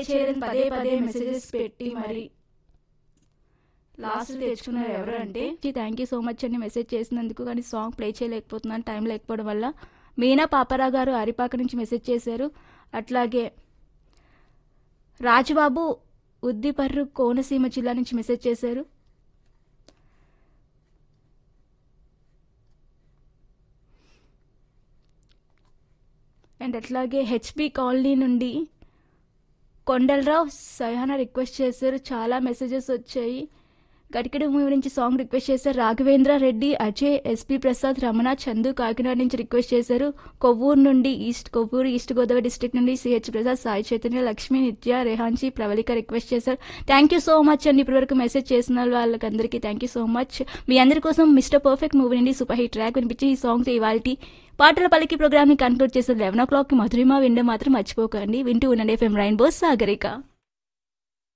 చేయదని పదే పదే మెసేజెస్ పెట్టి మరి లాస్ట్ తెచ్చుకున్నారు ఎవరంటే థ్యాంక్ యూ సో మచ్ అండి మెసేజ్ చేసినందుకు కానీ సాంగ్ ప్లే చేయలేకపోతున్నాను టైం లేకపోవడం వల్ల మీనా పాపరా గారు అరిపాక నుంచి మెసేజ్ చేశారు అట్లాగే రాజుబాబు ఉద్దిపర్రు కోనసీమ జిల్లా నుంచి మెసేజ్ చేశారు అండ్ అట్లాగే హెచ్బి కాలనీ నుండి కొండలరావు సహానా రిక్వెస్ట్ చేశారు చాలా మెసేజెస్ వచ్చాయి గడికడి మూవీ నుంచి సాంగ్ రిక్వెస్ట్ చేశారు రాఘవేంద్ర రెడ్డి అజయ్ ఎస్పి ప్రసాద్ రమణ చందు కాకినాడ నుంచి రిక్వెస్ట్ చేశారు కొవ్వూరు నుండి east Kovvur east Godavari district నుండి సిహెచ్ ప్రసాద్ సాయి చైతన్య లక్ష్మి నిత్య రేహాన్జీ ప్రవళిక రిక్వెస్ట్ చేశారు థ్యాంక్ యూ సో మచ్ అండి ఇప్పటివరకు మెసేజ్ చేసిన వాళ్ళకందరికీ థ్యాంక్ యూ సో మచ్ మీ అందరి కోసం మిస్టర్ పర్ఫెక్ట్ మూవీ నుండి సూపర్ హిట్ ట్రాక్ వినిపించి ఈ సాంగ్తో ఇవాళ పాటల పలికి ప్రోగ్రామ్ని కన్క్లూడ్ చేసిన లెవెన్ ఓ క్లాక్కి మధురిమ విండే మాత్రం మర్చిపోకండి వింటూ ఉండండి ఎఫ్ఎం రైన్బోస్ సాగరిక